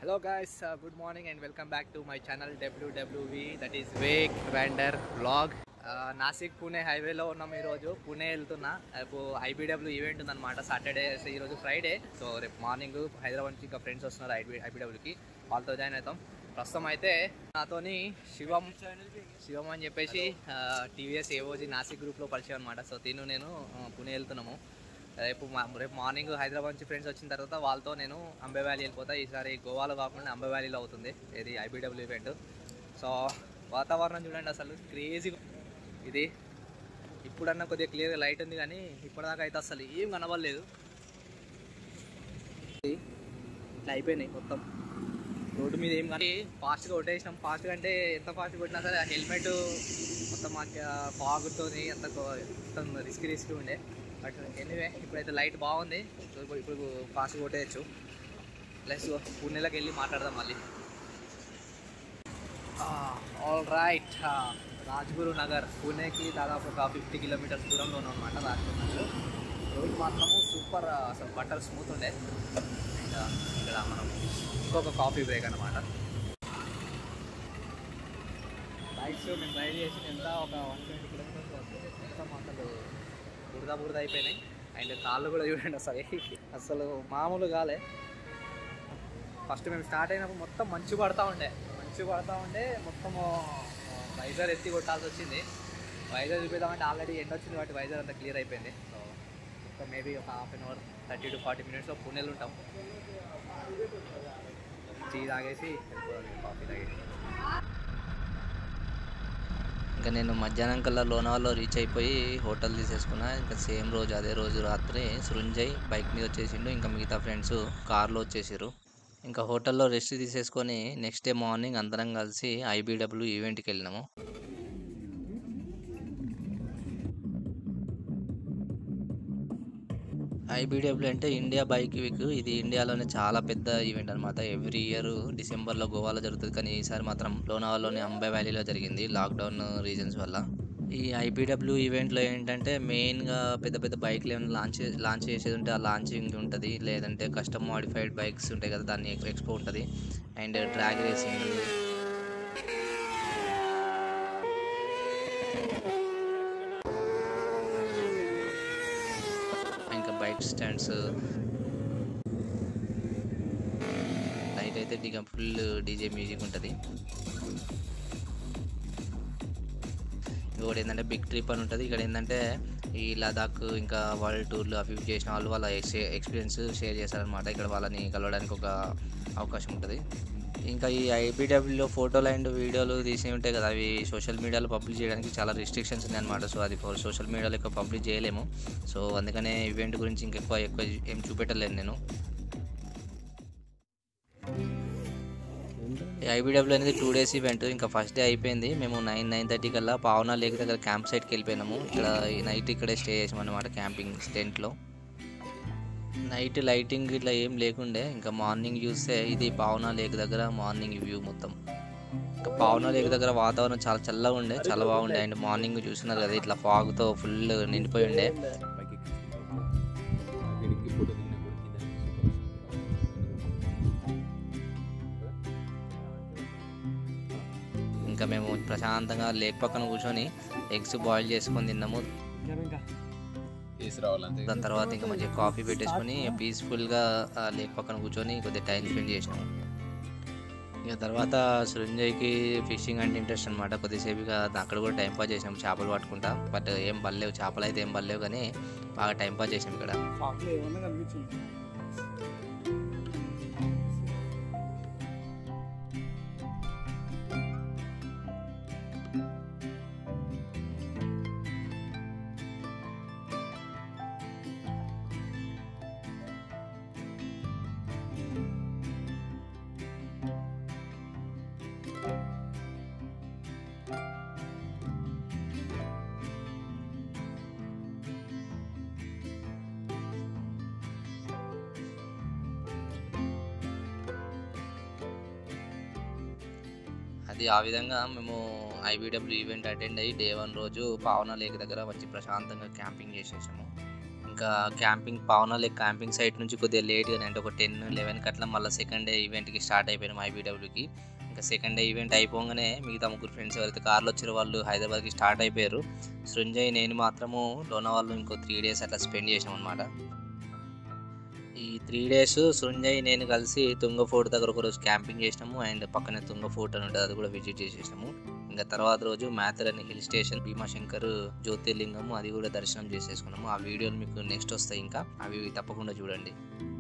Hello guys, uh, good morning and welcome back to my channel WWV that is Wake Wander Vlog. Uh, Nashik Pune హైవేలో ఉన్నాం ఈరోజు పూణే వెళ్తున్నా రేపు IBW event ఉందన్నమాట Saturday ఈరోజు ఫ్రైడే సో రేపు మార్నింగ్ హైదరాబాద్ నుంచి ఇంకా ఫ్రెండ్స్ వస్తున్నారు ఐబీ ఐబీడబ్ల్యూకి వాళ్ళతో జాయిన్ అవుతాం ప్రస్తుతం అయితే నాతోని శివం శివం అని చెప్పేసి టీవీఎస్ ఏఓజీ నాసిక్ గ్రూప్లో పరిచయం అనమాట సో తిను నేను ఆ, పూణే వెళ్తున్నాము రేపు మా- రేపు మార్నింగ్ హైదరాబాద్ నుంచి ఫ్రెండ్స్ వచ్చిన తర్వాత వాళ్ళతో నేను అంబే వ్యాలీ వెళ్ళిపోతా ఈసారి గోవాలో కాకుండా అంబే వ్యాలీలో అవుతుంది ఇది ఐబీడబ్ల్యూ ఈవెంట్ సో వాతావరణం చూడండి అసలు క్రేజీ ఇది ఇప్పుడన్నా కొద్దిగా క్లియర్ లైట్ ఉంది కానీ ఇప్పటిదాకా అయితే అసలు ఏం కనబడలేదు ఇట్లా అయిపోయినాయి మొత్తం రోడ్డు మీద ఏం కానీ ఫాస్ట్గా కొట్టేసినాం ఫాస్ట్గా అంటే ఎంత ఫాస్ట్ కొట్టినా సరే ఆ హెల్మెట్ మొత్తం మాకు ఫాగుతో అంత గో- మొత్తం రిస్క్ రిస్క్ ఉండే బట్ ఎనీవే ఇప్పుడైతే లైట్ బాగుంది సో ఇప్పుడు ఇప్పుడు ఫాస్ట్ కొట్టేయచ్చు ప్లస్ పూణేలోకి వెళ్ళి మాట్లాడదాం మళ్ళీ ఆల్ రైట్ రాజ్గురు నగర్ పూణేకి దాదాపు ఒక ఫిఫ్టీ కిలోమీటర్స్ దూరంలో ఉన్నాం అనమాట రాజ్గురు నగర్ రోడ్ మాత్రము సూపర్ అసలు బటర్ స్మూత్ ఉండే అండ్ ఇక్కడ మనం ఇంకొక కాఫీ బ్రేక్ అనమాట బైక్స్ మేము డ్రైవ్ చేసి ఎంత ఒక వన్ ట్వంటీ కిలోమీటర్స్ వస్తుంది మొత్తం అసలు బురద బురద అయిపోయినాయి అండ్ కాళ్ళు కూడా చూడండి అసలు అసలు మామూలు కాలే ఫస్ట్ మేము స్టార్ట్ అయినప్పుడు మొత్తం మంచు పడతా ఉండే మంచు పడతా ఉండే మొత్తము వైజర్ ఎత్తి కొట్టాల్సి వచ్చింది వైజర్ చూపిద్దామంటే ఆల్రెడీ ఎండ్ వచ్చింది కాబట్టి వైజర్ అంతా క్లియర్ అయిపోయింది సో ఇంకా మేబీ ఒక half an hour thirty to forty మినిట్స్లో పూణేలో ఉంటాం టీ తాగేసి వెళ్ళిపోవాలి కాఫీ తాగేసి ఇంకా నేను మధ్యాహ్నం కల్లా లోనావాలో రీచ్ అయిపోయి హోటల్ తీసేసుకున్నా ఇంకా సేమ్ రోజు అదే రోజు రాత్రి సృంజయ్ బైక్ మీద వచ్చేసిండు ఇంకా మిగతా ఫ్రెండ్స్ కార్లో వచ్చేసారు ఇంకా హోటల్లో రెస్ట్ తీసేసుకొని నెక్స్ట్ డే మార్నింగ్ అందరం కలిసి ఐబీడబ్ల్యూ ఈవెంట్కి వెళ్ళినాము ఐబీడబ్ల్యూ అంటే ఇండియా బైక్ వీక్ ఇది ఇండియాలోనే చాలా పెద్ద ఈవెంట్ అనమాట ఎవ్రీ ఇయర్ డిసెంబర్లో గోవాలో జరుగుతుంది కానీ ఈసారి మాత్రం లోనావాలోని అంబే వ్యాలీలో జరిగింది లాక్డౌన్ రీజన్స్ వల్ల ఈ ఐబీడబ్ల్యూ ఈవెంట్లో ఏంటంటే మెయిన్గా పెద్ద పెద్ద బైక్లు ఏమైనా లాంచ్ లాంచ్ చేసేది ఉంటే ఆ లాంచింగ్ ఉంటుంది లేదంటే కస్టమ్ మాడిఫైడ్ బైక్స్ ఉంటాయి కదా దాన్ని ఎక్స్పో ఉంటుంది అండ్ డ్రాగ్ రేసింగ్ ఇంకా బైక్ స్టాండ్స్ నైట్ అయితే ఇక ఫుల్ డీజే మ్యూజిక్ ఉంటుంది ఇంకొకటి ఏంటంటే బిగ్ ట్రిప్ అని ఉంటుంది ఇక్కడ ఏంటంటే ఈ లదాఖ్ ఇంకా వరల్డ్ టూర్లు అవి ఇవి చేసిన వాళ్ళు వాళ్ళ ఎక్స్పీరియన్స్ షేర్ చేస్తారనమాట ఇక్కడ వాళ్ళని కలవడానికి ఒక అవకాశం ఉంటుంది ఇంకా ఈ ఐబీడబ్ల్యూలో ఫోటోలు అండ్ వీడియోలు తీసి ఉంటాయి కదా అవి సోషల్ మీడియాలో పబ్లిష్ చేయడానికి చాలా రిస్ట్రిక్షన్స్ ఉన్నాయన్నమాట సో అది సోషల్ మీడియాలో ఎక్కువ పబ్లిష్ చేయలేము సో అందుకనే ఈవెంట్ గురించి ఇంకెక్కువ ఎక్కువ ఏం చూపెట్టలేను నేను ఈ ఐబీడబ్ల్యూ అనేది టూ డేస్ ఈవెంట్ ఇంకా ఫస్ట్ డే అయిపోయింది మేము నైన్ నైన్ థర్టీ కల్లా పావనా లేక్ దగ్గర క్యాంప్ సైట్కి వెళ్ళిపోయినాము ఇక్కడ నైట్ ఇక్కడే స్టే చేసాం అనమాట క్యాంపింగ్ టెంట్లో నైట్ లైటింగ్ ఇట్లా ఏం లేకుండే ఇంకా మార్నింగ్ చూస్తే ఇది పావనా లేక్ దగ్గర మార్నింగ్ వ్యూ మొత్తం ఇంకా పావనా లేక్ దగ్గర వాతావరణం చాలా చల్లగా ఉండే చాలా బాగుండే అండ్ మార్నింగ్ చూస్తున్నారు కదా ఇట్లా ఫాగ్తో ఫుల్ నిండిపోయి ఉండే ఇంకా మేము ప్రశాంతంగా లేక్ పక్కన కూర్చొని ఎగ్స్ బాయిల్ చేసుకొని తిన్నాము తీసుకురావాలంతే దాని తర్వాత ఇంకా మంచిగా కాఫీ పెట్టేసుకొని పీస్ఫుల్గా లేక్ పక్కన కూర్చొని కొద్దిగా టైం స్పెండ్ చేసినాము ఇక తర్వాత సృంజయ్కి ఫిషింగ్ అంటే ఇంట్రెస్ట్ అనమాట కొద్దిసేపు ఇక అక్కడ కూడా టైం పాస్ చేసినాం చేపలు పట్టుకుంటా బట్ ఏం బల్లేవు చేపలు అయితే ఏం బల్లేవు కానీ బాగా టైం పాస్ చేసినాం ఇక్కడ అది ఆ విధంగా మేము ఐబీడబ్ల్యూ ఈవెంట్ అటెండ్ అయ్యి డే వన్ రోజు పావన లేక్ దగ్గర వచ్చి ప్రశాంతంగా క్యాంపింగ్ చేసేసాము ఇంకా క్యాంపింగ్ పావన లేక్ క్యాంపింగ్ సైట్ నుంచి కొద్దిగా లేట్గా అంటే ఒక టెన్ లెవెన్కి అట్లా మళ్ళీ సెకండ్ డే ఈవెంట్కి స్టార్ట్ అయిపోయినాం ఐబీడబ్ల్యూకి ఇంకా సెకండ్ డే ఈవెంట్ అయిపోగానే మిగతా ముగ్గురు ఫ్రెండ్స్ ఎవరైతే కార్లో వచ్చారో వాళ్ళు హైదరాబాద్కి స్టార్ట్ అయిపోయారు సృంజయ్ నేను మాత్రము లోనవాళ్ళు ఇంకో త్రీ డేస్ అట్లా స్పెండ్ చేసాం అనమాట ఈ త్రీ డేస్ సృంజయ్ నేను కలిసి తుంగ ఫోర్ట్ దగ్గర ఒక రోజు క్యాంపింగ్ చేసినాము అండ్ పక్కనే తుంగ ఫోర్ట్ అని ఉంటుంది అది కూడా విజిట్ చేసేసినాము ఇంకా తర్వాత రోజు మేతరని హిల్ స్టేషన్ భీమాశంకర్ జ్యోతిర్లింగము అది కూడా దర్శనం చేసేసుకున్నాము ఆ వీడియోలు మీకు నెక్స్ట్ వస్తాయి ఇంకా అవి తప్పకుండా చూడండి